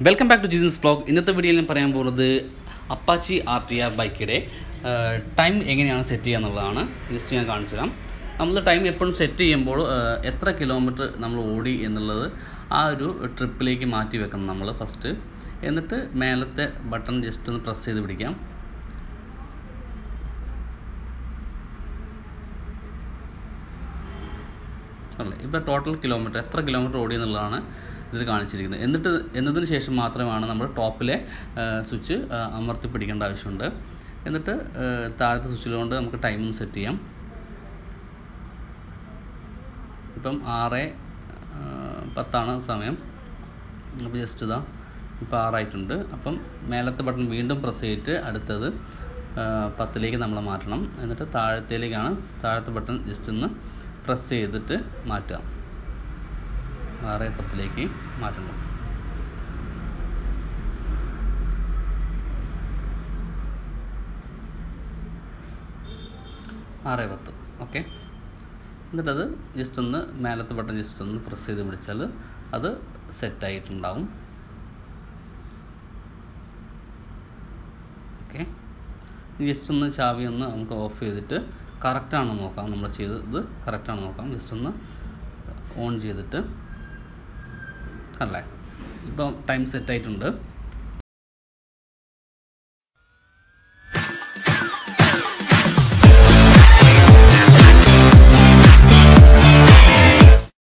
welcome back to ജിസിൻസ് blog ഇന്നത്തെ വീഡിയോയിൽ ഞാൻ പറയാൻ പോകുന്നത് അപ്പാച്ചി ആർ ടി ആർ ബൈക്കിൻ്റെ ടൈം എങ്ങനെയാണ് സെറ്റ് ചെയ്യുക എന്നുള്ളതാണ് ജസ്റ്റ് ഞാൻ കാണിച്ചു തരാം നമ്മൾ ടൈം എപ്പോഴും സെറ്റ് ചെയ്യുമ്പോൾ ആ, എത്ര കിലോമീറ്റർ നമ്മൾ ഓടി എന്നുള്ളത് ആ ഒരു ട്രിപ്പിലേക്ക് മാറ്റി വെക്കണം നമ്മൾ ഫസ്റ്റ് എന്നിട്ട് മേലത്തെ ബട്ടൺ ജസ്റ്റ് ഒന്ന് പ്രസ് ചെയ്ത് പിടിക്കാം അല്ലേ ഇപ്പോൾ ടോട്ടൽ കിലോമീറ്റർ എത്ര കിലോമീറ്റർ ഓടി എന്നുള്ളതാണ് ഇതിൽ കാണിച്ചിരിക്കുന്നത് എന്നിട്ട് എന്നതിന് ശേഷം മാത്രമാണ് നമ്മൾ ടോപ്പിലെ സ്വിച്ച് അമർത്തി പിടിക്കേണ്ട ആവശ്യമുണ്ട് എന്നിട്ട് ആ, താഴത്തെ സ്വിച്ചിലുകൊണ്ട് നമുക്ക് ടൈം സെറ്റ് ചെയ്യാം ഇപ്പം ആറ് ആ, പത്താണ് സമയം അപ്പോൾ ജസ്റ്റ് ഇതാ ഇപ്പോൾ ആറായിട്ടുണ്ട് അപ്പം മേലത്തെ ബട്ടൺ വീണ്ടും പ്രസ് ചെയ്തിട്ട് അടുത്തത് ആ, പത്തിലേക്ക് നമ്മൾ മാറ്റണം എന്നിട്ട് താഴത്തേലേക്കാണ് താഴത്തെ ബട്ടൺ ജസ്റ്റ് ഒന്ന് പ്രസ് ചെയ്തിട്ട് മാറ്റുക ആറ് പത്തിലേക്ക് മാറ്റണം ആറ് പത്ത് ഓക്കെ എന്നിട്ടത് ജസ്റ്റ് ഒന്ന് മേലത്തെ ബട്ടൺ ജസ്റ്റ് ഒന്ന് പ്രസ് ചെയ്ത് പിടിച്ചാൽ അത് സെറ്റായിട്ടുണ്ടാവും ഓക്കെ ജസ്റ്റ് ഒന്ന് ചാവി ഒന്ന് നമുക്ക് ഓഫ് ചെയ്തിട്ട് കറക്റ്റാണോ നോക്കാം നമ്മൾ ചെയ്തത് കറക്റ്റാണോ നോക്കാം ജസ്റ്റ് ഒന്ന് ഓൺ ചെയ്തിട്ട് അല്ലേ ഇപ്പോൾ ടൈം സെറ്റായിട്ടുണ്ട്